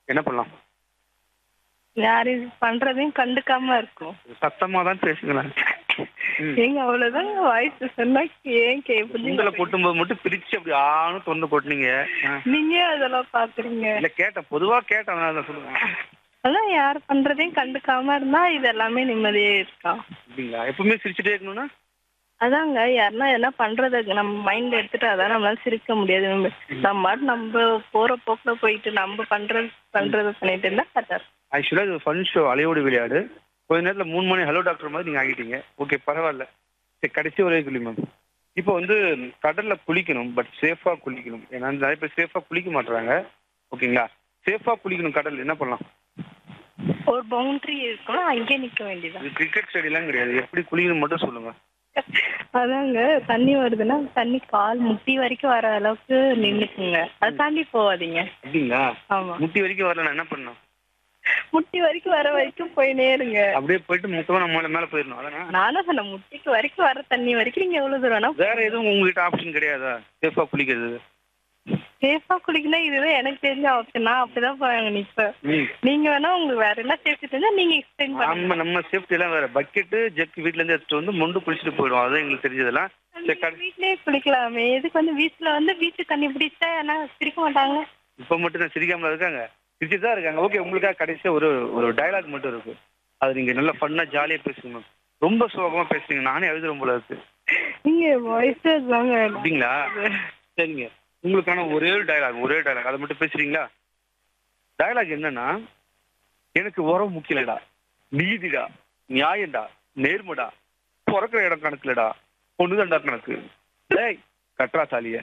என்ன பண்ணலாம் யாரு இது பண்றதையும் கண்டுக்காம இருக்கும் சத்தமா தான் பேசுங்களேன் ம். ஏங்க அவ்வளவுதாங்க வாய்ஸ் சொன்னா ஏன் கேப்பது உங்களை கொட்டும்போது மட்டும் பிரிச்சு அப்படி ஆணும் தொண்டு கொட்டுனீங்க ஆ. நீங்க அதெல்லாம் பாக்குறீங்க இல்ல கேட்டேன் பொதுவா கேட்டேன் அதனால தான் சொல்லுங்க அதான் யார் பண்றதையும் கண்டுக்காம இருந்தா இது எல்லாமே நிம்மதியே இருக்கா அப்படிங்களா எப்பவுமே சிரிச்சுட்டே இருக்கணும்னா அதாங்க யாருன்னா என்ன பண்றத நம்ம மைண்ட்ல எடுத்துட்டு அதான் நம்மளால சிரிக்க முடியாது நம்ம நம்ம பாட்டு நம்ம போற போக்குல போயிட்டு நம்ம பண்றது பண்றது பண்ணிட்டு இருந்தா கரெக்டா இருக்கும். ஆக்சுவலா இது ஃபன் ஷோ அலையோடு விளையாடு கொஞ்ச நேரத்துல மூணு மணி ஹலோ டாக்டர் மாதிரி நீங்க ஆகிட்டீங்க ஓகே பரவாயில்ல சரி கடைசி ஒரே கேள்வி மேம் இப்போ வந்து கடல்ல குளிக்கணும் பட் சேஃபா குளிக்கணும் ஏன்னா நிறைய பேர் சேஃபா குளிக்க மாட்டாங்க ஓகேங்களா சேஃபா குளிக்கணும் கடல் என்ன பண்ணலாம் ஒரு பவுண்டரி இருக்கணும் அங்கே நிக்க வேண்டியதான் இது கிரிக்கெட் ஸ்டேடியம்லாம் கிடையாது எப்படி குளிக்கணும் மட்டும் சொல்லுங்க அதாங்க தண்ணி வருதுன்னா தண்ணி கால் முட்டி வரைக்கும் வர அளவுக்கு நின்னுக்குங்க அதை தாண்டி போகாதீங்க அப்படிங்களா ஆமா முட்டி வரைக்கும் வரல நான் என்ன பண்ணணும் முட்டி வரைக்கும் வர வரைக்கும் போயினே இருங்க அப்படியே போயிட்டு முக்கமா நம்ம மேல மேல போயிடணும் அதானே நானும் சொன்னேன் முட்டிக்கு வரைக்கும் வர தண்ணி வரைக்கும் நீங்க எவ்வளவு தூரம் வேணா வேற எதுவும் உங்ககிட்ட ஆப்ஷன் கிடையாதா சேஃபா குளிக்கிறது சேஃபா குளிக்கணும் இதுதான் எனக்கு தெரிஞ்ச ஆப்ஷன் நான் அப்படிதான் போவாங்க நிப்பேன் ம். நீங்க வேணா உங்களுக்கு வேற என்ன சேஃப்டி தெரிஞ்சா நீங்க எக்ஸ்பிளைன் பண்ணுங்க நம்ம நம்ம சேஃப்டி எல்லாம் வேற பக்கெட்டு ஜக்கு வீட்ல இருந்து எடுத்துட்டு வந்து மொண்டு குளிச்சுட்டு போயிடுவோம் அதான் எங்களுக்கு தெரிஞ்சதெல்லாம் சரி, நீங்க கட- வீட்லயே குளிக்கலாமே எதுக்கு வந்து பீச்ல வந்து பீச்சு தண்ணி பிடிச்சா என்ன சிரிக்க மாட்டாங்க இப்ப மட்டும் தான் சிரிக்காமல இருக்காங்க சிரிச்சுட்டு தான் இருக்காங்க ஓகே உங்களுக்காக கடைசியா ஒரு ஒரு டயலாக் மட்டும் இருக்கு அது நீங்க நல்லா ஃபன்னா ஜாலியா பேசுங்க மேம் ரொம்ப சோகமா பேசுறீங்க நானே எழுதுறேன் போல இருக்கு நீங்க வாய்ஸ் தாங்க அப்படிங்களா சரிங்க உங்களுக்கான ஒரே ஒரு டயலாக் ஒரே டயலாக் அதை மட்டும் பேசுறீங்களா டயலாக் என்னன்னா எனக்கு உரம் முக்கியலடா நீதிடா நியாயம்டா நேர்மடா பிறக்கிற இடம் கணக்குலடா பொண்ணுதான்டா கணக்கு டேய் கட்ரா சாலிய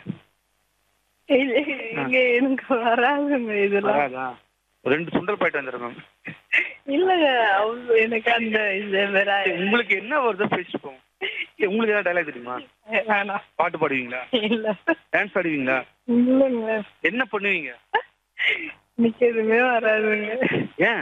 இல்ல, இங்க எனக்கு வராதுங்க இதெல்லாம் வராதா ஒரு ரெண்டு சுண்டல் பாயிட்டு வந்துடுறேன் மேம் இல்லங்க அவ்வளவு எனக்கு அந்த இது வேற உங்களுக்கு என்ன வருதோ பேசிட்டு போங்க சரி, உங்களுக்கு ஏதாவது டயலாக் தெரியுமா வேணாம் பாட்டு பாடுவீங்களா இல்ல டான்ஸ் ஆடுவீங்களா இல்லங்க என்ன பண்ணுவீங்க எனக்கு எதுவுமே வராதுங்க ஏன்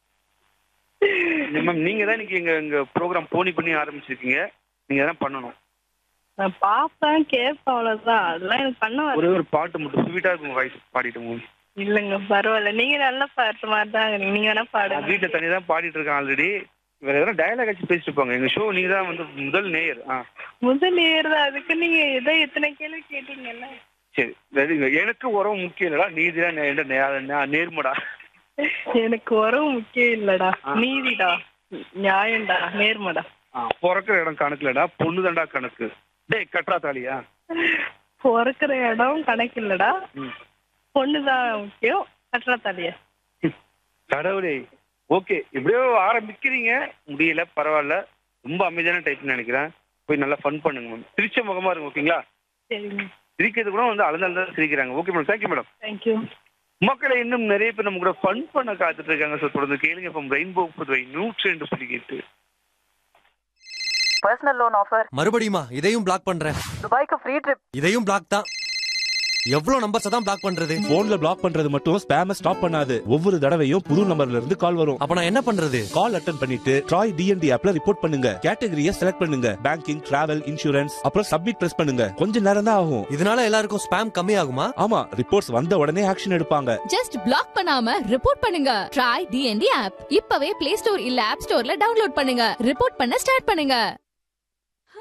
மேம் நீங்க தான் இன்னைக்கு எங்க எங்க ப்ரோக்ராம் போனி பண்ணி ஆரம்பிச்சிருக்கீங்க நீங்க தான் பண்ணணும் நான் பாப்பேன் கேட்பேன் அவ்வளவுதான் அதெல்லாம் எனக்கு பண்ண வர ஒரே ஒரு பாட்டு மட்டும் ஸ்வீட்டா இருக்கும் வாய்ஸ் பாடிட்டு போங்க இல்லங்க பரவாயில்ல நீங்க நல்ல பாட்டு மாதிரி தான் இருக்கீங்க. நீங்க வேணா நான் பாடுங்க வீட்டுல தனியா தான் பாடிட்டு இருக்கேன் ஆல்ரெடி வேற எதனா டயலாக் வச்சு பேசிட்டு போங்க எங்க ஷோ நீங்க தான் வந்து முதல் நேயர் ஆ முதல் ஏறுதா அதுக்கு நீங்க ஏதோ எத்தனை கேள்வி கேட்டீங்கல்ல சரி வெரிங்க எனக்கு உறவு முக்கியம் இல்லடா நீதிடா நே- நே- நே- நேர்மடா எனக்கு உறவு முக்கியம் இல்லடா நீதிடா நியாயம்டா நேர்மடா ஆ, பிறக்கிற இடம் கணக்குலடா பொண்ணு தாண்டா கணக்கு டேய் கட்ரா தாலியா பிறக்கிற இடம் கணக்கு இல்லடா ம். பொண்ணுதான் முக்கியம் கட்டுறா தலைய கடவுளே ஓகே எப்படியோ ஆரம்பிக்கிறீங்க முடியல பரவாயில்ல ரொம்ப அமைதியான டைப்னு நினைக்கிறேன் போய் நல்லா ஃபன் பண்ணுங்க மேம் சிரிச்ச முகமா இருங்க ஓகேங்களா சரிங்க சிரிக்கிறது கூட வந்து அழுந்தால் தான் சிரிக்கிறாங்க okay madam thank you madam thank you மக்களை இன்னும் நிறைய பேர் நம்ம கூட ஃபன் பண்ண காத்துட்டு இருக்காங்க ஸோ தொடர்ந்து கேளுங்க இப்போ ரெயின்போ புதுவை நூற்றி ரெண்டு புள்ளி எட்டு பர்சனல் லோன் ஆஃபர் மறுபடியுமா இதையும் பிளாக் பண்றேன் துபாய்க்கு ஃப்ரீ ட்ரிப் இதையும் பிளாக் தான் எவ்வளவு நம்பர்ஸ் தான் பிளாக் பண்றது போன்ல பிளாக் பண்றது மட்டும் ஸ்பேம ஸ்டாப் பண்ணாது ஒவ்வொரு தடவையும் புது நம்பர்ல இருந்து கால் வரும் அப்ப நான் என்ன பண்றது கால் அட்டன் பண்ணிட்டு ட்ராய் டிஎன்டி ஆப்ல ரிப்போர்ட் பண்ணுங்க கேட்டகரியை செலக்ட் பண்ணுங்க பேங்கிங் டிராவல் இன்சூரன்ஸ் அப்புறம் சப்மிட் பிரஸ் பண்ணுங்க கொஞ்ச நேரம் தான் ஆகும் இதனால எல்லாருக்கும் ஸ்பேம் கம்மி ஆகுமா ஆமா ரிப்போர்ட்ஸ் வந்த உடனே ஆக்ஷன் எடுப்பாங்க ஜஸ்ட் பிளாக் பண்ணாம ரிப்போர்ட் பண்ணுங்க ட்ரை டிஎன்டி ஆப் இப்பவே பிளே ஸ்டோர் இல்ல ஆப் ஸ்டோர்ல டவுன்லோட் பண்ணுங்க ரிப்போர்ட் பண்ண ஸ்டார்ட் பண்ணுங்க